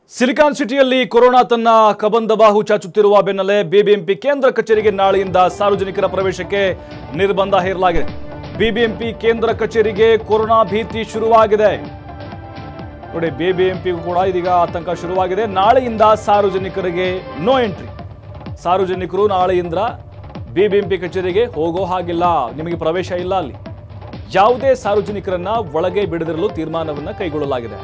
silicon ಸಿಟಿಯಲ್ಲಿ corona ತನ್ನ ಕಬಂದ ಬಾಹು ಚಾಚುತ್ತಿರುವ ಬೆನ್ನಲ್ಲೇ ಬಿಬಿಎಂಪಿ ಕೇಂದ್ರ ಕಚೇರಿಗೆ ನಾಳೆಯಿಂದ ಸಾರ್ವಜನಿಕರ ಪ್ರವೇಶಕ್ಕೆ ನಿರ್ಬಂಧ ಹೇರಲಾಗಿದೆ ಬಿಬಿಎಂಪಿ ಕೇಂದ್ರ ಕಚೇರಿಗೆ ಕೊರೋನಾ ಭೀತಿ ಶುರುವಾಗಿದೆ ನೋಡಿ ಬಿಬಿಎಂಪಿಗೂ ಕೂಡ ಇದೀಗ ಆತಂಕ ಶುರುವಾಗಿದೆ ನಾಳೆಯಿಂದ ಸಾರ್ವಜನಿಕರಿಗೆ ನೋ ಎಂಟ್ರಿ ಸಾರ್ವಜನಿಕರು ನಾಳೆಯಿಂದ ಬಿಬಿಎಂಪಿ ಕಚೇರಿಗೆ ಹೋಗೋ ಹಾಗಿಲ್ಲ ನಿಮಗೆ ಪ್ರವೇಶ ಇಲ್ಲ ಅಲ್ಲಿ ಯಾವುದೇ ಸಾರ್ವಜನಿಕರನ್ನ ಒಳಗೆ ಬಿಡದಿರಲು ತೀರ್ಮಾನವನ್ನು ಕೈಗೊಳ್ಳಲಾಗಿದೆ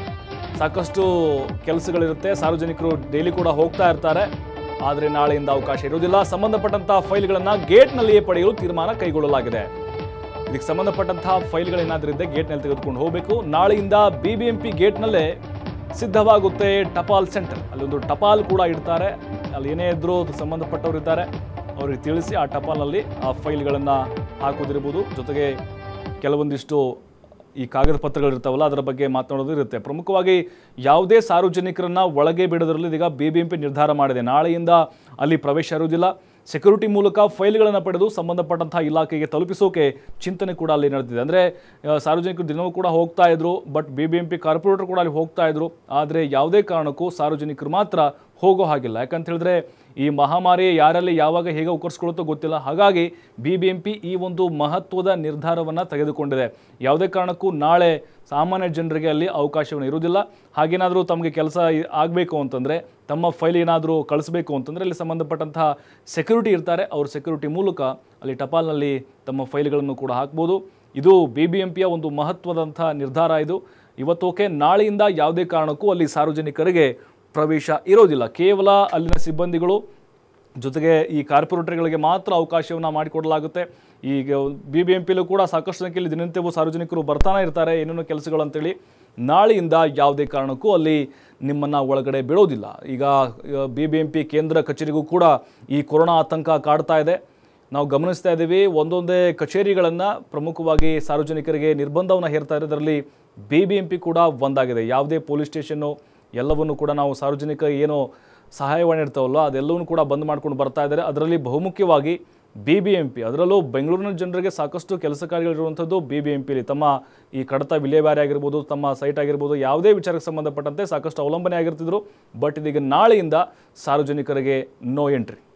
ಸಾಕಷ್ಟು ಕೆಲಸಗಳಿರುತ್ತೆ ಸಾರ್ವಜನಿಕರು ಡೈಲಿ ಕೂಡ ಹೋಗ್ತಾ ಇರ್ತಾರೆ ಆದರೆ ನಾಳೆಯಿಂದ ಅವಕಾಶ ಇರುವುದಿಲ್ಲ ಸಂಬಂಧಪಟ್ಟಂತಹ ಫೈಲ್ಗಳನ್ನು ಗೇಟ್ನಲ್ಲಿಯೇ ಪಡೆಯಲು ತೀರ್ಮಾನ ಕೈಗೊಳ್ಳಲಾಗಿದೆ ಇದಕ್ಕೆ ಸಂಬಂಧಪಟ್ಟಂತಹ ಫೈಲ್ಗಳೇನಾದರೂ ಇದ್ದರೆ ಗೇಟ್ನಲ್ಲಿ ತೆಗೆದುಕೊಂಡು ಹೋಗಬೇಕು ನಾಳೆಯಿಂದ ಬಿ ಬಿ ಎಂ ಪಿ ಗೇಟ್ನಲ್ಲೇ ಸಿದ್ಧವಾಗುತ್ತೆ ಟಪಾಲ್ ಸೆಂಟರ್ ಅಲ್ಲೊಂದು ಟಪಾಲ್ ಕೂಡ ಇಡ್ತಾರೆ ಅಲ್ಲಿ ಏನೇ ಇದ್ರೂ ಅದಕ್ಕೆ ಸಂಬಂಧಪಟ್ಟವರು ಇದ್ದಾರೆ ಅವರಿಗೆ ತಿಳಿಸಿ ಆ ಟಪಾಲ್ನಲ್ಲಿ ಆ ಫೈಲ್ಗಳನ್ನು ಹಾಕೋದಿರ್ಬೋದು ಜೊತೆಗೆ ಕೆಲವೊಂದಿಷ್ಟು ಈ ಕಾಗದ ಪತ್ರಗಳಿರ್ತಾವಲ್ಲ ಅದರ ಬಗ್ಗೆ ಮಾತನಾಡೋದು ಇರುತ್ತೆ ಪ್ರಮುಖವಾಗಿ ಯಾವುದೇ ಸಾರ್ವಜನಿಕರನ್ನ ಒಳಗೆ ಬಿಡೋದ್ರಲ್ಲಿ ಇದೀಗ ಬಿ ಬಿ ಎಂ ಪಿ ನಿರ್ಧಾರ ಮಾಡಿದೆ ನಾಳೆಯಿಂದ ಅಲ್ಲಿ ಪ್ರವೇಶ ಇರುವುದಿಲ್ಲ ಸೆಕ್ಯೂರಿಟಿ ಮೂಲಕ ಫೈಲ್ಗಳನ್ನು ಪಡೆದು ಸಂಬಂಧಪಟ್ಟಂತಹ ಇಲಾಖೆಗೆ ತಲುಪಿಸೋಕೆ ಚಿಂತನೆ ಕೂಡ ಅಲ್ಲಿ ನಡೆದಿದೆ ಅಂದರೆ ಸಾರ್ವಜನಿಕರು ದಿನವೂ ಕೂಡ ಹೋಗ್ತಾ ಇದ್ರು but B B M P corporator ಕೂಡ ಅಲ್ಲಿ ಹೋಗ್ತಾ ಇದ್ರು ಆದರೆ ಯಾವುದೇ ಕಾರಣಕ್ಕೂ ಸಾರ್ವಜನಿಕರು ಮಾತ್ರ ಹೋಗೋ ಹಾಗಿಲ್ಲ ಯಾಕಂತ ಹೇಳಿದ್ರೆ ಈ ಮಹಾಮಾರಿ ಯಾರಲ್ಲಿ ಯಾವಾಗ ಹೇಗೆ ಉಕ್ಕರಿಸ್ಕೊಳ್ಳುತ್ತೋ ಗೊತ್ತಿಲ್ಲ ಹಾಗಾಗಿ ಬಿ ಬಿ ಎಂ ಪಿ ಈ ಒಂದು ಮಹತ್ವದ ನಿರ್ಧಾರವನ್ನು ತೆಗೆದುಕೊಂಡಿದೆ ಯಾವುದೇ ಕಾರಣಕ್ಕೂ ನಾಳೆ ಸಾಮಾನ್ಯ ಜನರಿಗೆ ಅಲ್ಲಿ ಅವಕಾಶವನ್ನು ಇರುವುದಿಲ್ಲ ಹಾಗೇನಾದರೂ ತಮಗೆ ಕೆಲಸ ಆಗಬೇಕು ಅಂತಂದರೆ ತಮ್ಮ ಫೈಲ್ ಏನಾದರೂ ಕಳಿಸ್ಬೇಕು ಅಂತಂದರೆ ಅಲ್ಲಿ ಸಂಬಂಧಪಟ್ಟಂತಹ ಸೆಕ್ಯೂರಿಟಿ ಇರ್ತಾರೆ ಅವ್ರ ಸೆಕ್ಯೂರಿಟಿ ಮೂಲಕ ಅಲ್ಲಿ ಟಪಾಲ್ನಲ್ಲಿ ತಮ್ಮ ಫೈಲ್ಗಳನ್ನು ಕೂಡ ಹಾಕ್ಬೋದು ಇದು ಬಿ ಬಿ ಎಂ ಪಿಯ ಒಂದು ಮಹತ್ವದಂಥ ನಿರ್ಧಾರ ಇದು ಇವತ್ತೋಕೆ ನಾಳೆಯಿಂದ ಯಾವುದೇ ಕಾರಣಕ್ಕೂ ಅಲ್ಲಿ ಸಾರ್ವಜನಿಕರಿಗೆ ಪ್ರವೇಶ ಇರೋದಿಲ್ಲ ಕೇವಲ ಅಲ್ಲಿನ ಸಿಬ್ಬಂದಿಗಳು ಜೊತೆಗೆ ಈ ಕಾರ್ಪೊರೇಟರ್ಗಳಿಗೆ ಮಾತ್ರ ಅವಕಾಶವನ್ನು ಮಾಡಿಕೊಡಲಾಗುತ್ತೆ ಈಗ ಬಿ ಬಿ ಎಂ ಪಿಲೂ ಕೂಡ ಸಾಕಷ್ಟು ಸಂಖ್ಯೆಯಲ್ಲಿ ದಿನನಿತ್ಯವೂ ಸಾರ್ವಜನಿಕರು ಬರ್ತಾನೆ ಇರ್ತಾರೆ ಏನೇನೋ ಕೆಲಸಗಳು ಅಂತೇಳಿ ನಾಳೆಯಿಂದ ಯಾವುದೇ ಕಾರಣಕ್ಕೂ ಅಲ್ಲಿ ನಿಮ್ಮನ್ನು ಒಳಗಡೆ ಬಿಡೋದಿಲ್ಲ ಈಗ ಬಿ ಬಿ ಎಂ ಪಿ ಕೇಂದ್ರ ಕಚೇರಿಗೂ ಕೂಡ ಈ ಕೊರೋನಾ ಆತಂಕ ಕಾಡ್ತಾ ಇದೆ ನಾವು ಗಮನಿಸ್ತಾ ಇದ್ದೀವಿ ಒಂದೊಂದೇ ಕಚೇರಿಗಳನ್ನು ಪ್ರಮುಖವಾಗಿ ಸಾರ್ವಜನಿಕರಿಗೆ ನಿರ್ಬಂಧವನ್ನು ಹೇರ್ತಾ ಇರೋದರಲ್ಲಿ ಬಿ ಬಿ ಎಂ ಪಿ ಕೂಡ ಒಂದಾಗಿದೆ ಯಾವುದೇ ಪೊಲೀಸ್ ಸ್ಟೇಷನ್ನು ಎಲ್ಲವನ್ನು ಕೂಡ ನಾವು ಸಾರ್ವಜನಿಕ ಏನು ಸಹಾಯವಾಣಿ ಇರ್ತಾವಲ್ಲ ಅದೆಲ್ಲವೂ ಕೂಡ ಬಂದ್ ಮಾಡ್ಕೊಂಡು ಬರ್ತಾ ಇದ್ದಾರೆ ಅದರಲ್ಲಿ ಬಹುಮುಖ್ಯವಾಗಿ ಬಿ ಬಿ ಎಂ ಪಿ ಅದರಲ್ಲೂ ಬೆಂಗಳೂರಿನ ಜನರಿಗೆ ಸಾಕಷ್ಟು ಕೆಲಸ ಕಾರ್ಯಗಳಿರುವಂಥದ್ದು ಬಿ ಬಿ ಎಂ ಪಿಲಿ ತಮ್ಮ ಈ ಕಡತ ವಿಲೇವಾರಿ ಆಗಿರ್ಬೋದು ತಮ್ಮ ಸೈಟ್ ಆಗಿರ್ಬೋದು ಯಾವುದೇ ವಿಚಾರಕ್ಕೆ ಸಂಬಂಧಪಟ್ಟಂತೆ ಸಾಕಷ್ಟು ಅವಲಂಬನೆ ಆಗಿರ್ತಿದ್ರು ಬಟ್ ಇದೀಗ ನಾಳೆಯಿಂದ ಸಾರ್ವಜನಿಕರಿಗೆ ನೋ ಎಂಟ್ರಿ